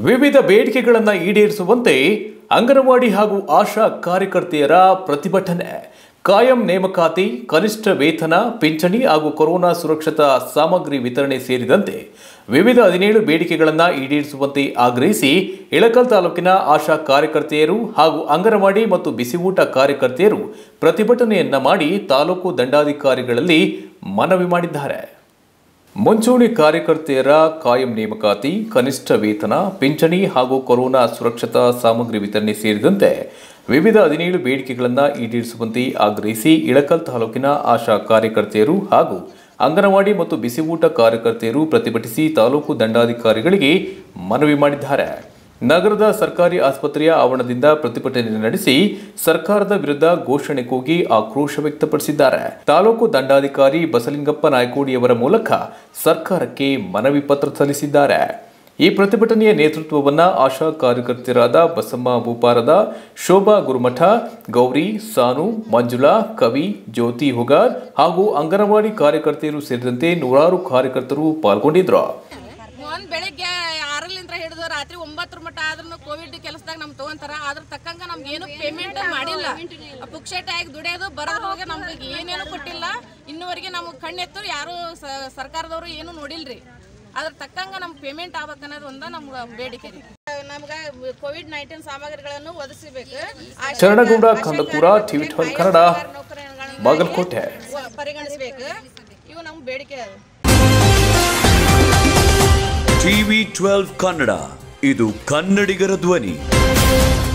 ವಿವಿಧ ಬೇಡಿಕೆಗಳನ್ನು ಈಡೇರಿಸುವಂತೆ ಅಂಗನವಾಡಿ ಹಾಗೂ ಆಶಾ ಕಾರ್ಯಕರ್ತೆಯರ ಪ್ರತಿಭಟನೆ ಕಾಯಂ ನೇಮಕಾತಿ ಕನಿಷ್ಠ ವೇತನ ಪಿಂಚಣಿ ಹಾಗೂ ಕೊರೋನಾ ಸುರಕ್ಷತಾ ಸಾಮಗ್ರಿ ವಿತರಣೆ ಸೇರಿದಂತೆ ವಿವಿಧ ಹದಿನೇಳು ಬೇಡಿಕೆಗಳನ್ನು ಈಡೇರಿಸುವಂತೆ ಆಗ್ರಹಿಸಿ ಇಳಕಲ್ ತಾಲೂಕಿನ ಆಶಾ ಕಾರ್ಯಕರ್ತೆಯರು ಹಾಗೂ ಅಂಗನವಾಡಿ ಮತ್ತು ಬಿಸಿಯೂಟ ಕಾರ್ಯಕರ್ತೆಯರು ಪ್ರತಿಭಟನೆಯನ್ನ ಮಾಡಿ ತಾಲೂಕು ದಂಡಾಧಿಕಾರಿಗಳಲ್ಲಿ ಮನವಿ ಮಾಡಿದ್ದಾರೆ ಮುಂಚೂಣಿ ಕಾರ್ಯಕರ್ತೆಯರ ಕಾಯಂ ನೇಮಕಾತಿ ಕನಿಷ್ಠ ವೇತನ ಪಿಂಚಣಿ ಹಾಗೂ ಕೊರೋನಾ ಸುರಕ್ಷತಾ ಸಾಮಗ್ರಿ ವಿತರಣೆ ಸೇರಿದಂತೆ ವಿವಿಧ ಹದಿನೇಳು ಬೇಡಿಕೆಗಳನ್ನು ಈಡೇರಿಸುವಂತೆ ಆಗ್ರಹಿಸಿ ಇಳಕಲ್ ತಾಲೂಕಿನ ಆಶಾ ಕಾರ್ಯಕರ್ತೆಯರು ಹಾಗೂ ಅಂಗನವಾಡಿ ಮತ್ತು ಬಿಸಿಯೂಟ ಕಾರ್ಯಕರ್ತೆಯರು ಪ್ರತಿಭಟಿಸಿ ತಾಲೂಕು ದಂಡಾಧಿಕಾರಿಗಳಿಗೆ ಮನವಿ ಮಾಡಿದ್ದಾರೆ ನಗರದ ಸರ್ಕಾರಿ ಆಸ್ಪತ್ರೆಯ ಆವರಣದಿಂದ ಪ್ರತಿಭಟನೆ ನಡೆಸಿ ಸರ್ಕಾರದ ವಿರುದ್ಧ ಘೋಷಣೆ ಕೂಗಿ ಆಕ್ರೋಶ ವ್ಯಕ್ತಪಡಿಸಿದ್ದಾರೆ ತಾಲೂಕು ದಂಡಾಧಿಕಾರಿ ಬಸಲಿಂಗಪ್ಪ ನಾಯಕೋಡಿಯವರ ಮೂಲಕ ಸರ್ಕಾರಕ್ಕೆ ಮನವಿ ಪತ್ರ ಸಲ್ಲಿಸಿದ್ದಾರೆ ಈ ಪ್ರತಿಭಟನೆಯ ನೇತೃತ್ವವನ್ನ ಆಶಾ ಕಾರ್ಯಕರ್ತೆಯರಾದ ಬಸಮ್ಮ ಭೂಪಾರದ ಶೋಭಾ ಗುರುಮಠ ಗೌರಿ ಸಾನು ಮಂಜುಳಾ ಕವಿ ಜ್ಯೋತಿ ಹುಗಾರ್ ಹಾಗೂ ಅಂಗನವಾಡಿ ಕಾರ್ಯಕರ್ತೆಯರು ಸೇರಿದಂತೆ ನೂರಾರು ಕಾರ್ಯಕರ್ತರು ಪಾಲ್ಗೊಂಡಿದ್ರು ಒಂದ್ ಬೆಳಿಗ್ಗೆ ಆರಲಿಂದ ಹಿಡಿದು ರಾತ್ರಿ ಒಂಬತ್ತರ ಮಟ್ಟ ಆದ್ರೂ ಕೋವಿಡ್ ಕೆಲಸದಾಗ ನಮ್ ತಗೊಂತಾರ ಅದ್ರ ತಕ್ಕಂಗ ನಮ್ಗೆ ಏನು ಪೇಮೆಂಟ್ ಮಾಡಿಲ್ಲ ಪುಕ್ಷೇಟ ಆಗಿ ದುಡಿಯೋದು ಬರೋದು ಹೋಗಿ ನಮ್ಗೆ ಏನೇನು ಕೊಟ್ಟಿಲ್ಲ ಇನ್ನುವರೆಗೆ ನಮ್ಗೆ ಕಣ್ಣೆತ್ತು ಯಾರು ಸ- ಸರ್ಕಾರದವರು ಏನು ನೋಡಿಲ್ರಿ ಅದ್ರ ತಕ್ಕಂಗ ನಮ್ಗೆ ಪೇಮೆಂಟ್ ಆಗ್ಬೇಕನ್ನೋದು ಒಂದ ನಮ್ಗೆ ಬೇಡಿಕೆ ರೀ ನಮ್ಗೆ ಕೋವಿಡ್ ನೈನ್ಟೀನ್ ಸಾಮಗ್ರಿಗಳನ್ನು ಒದಗಿಸಬೇಕು ಶರಣಗೌಡ ಕಂದಕೂರ, ಟಿವಿ ಟ್ವೆಲ್ ಕನ್ನಡ, ಬಾಗಲಕೋಟೆ. ಪರಿಗಣಿಸಬೇಕು ಇವು ನಮ್ ಬೇಡಿಕೆ ಅದು ಟಿವಿ ಟ್ವೆಲ್ವ್ ಕನ್ನಡ ಇದು ಕನ್ನಡಿಗರ ಧ್ವನಿ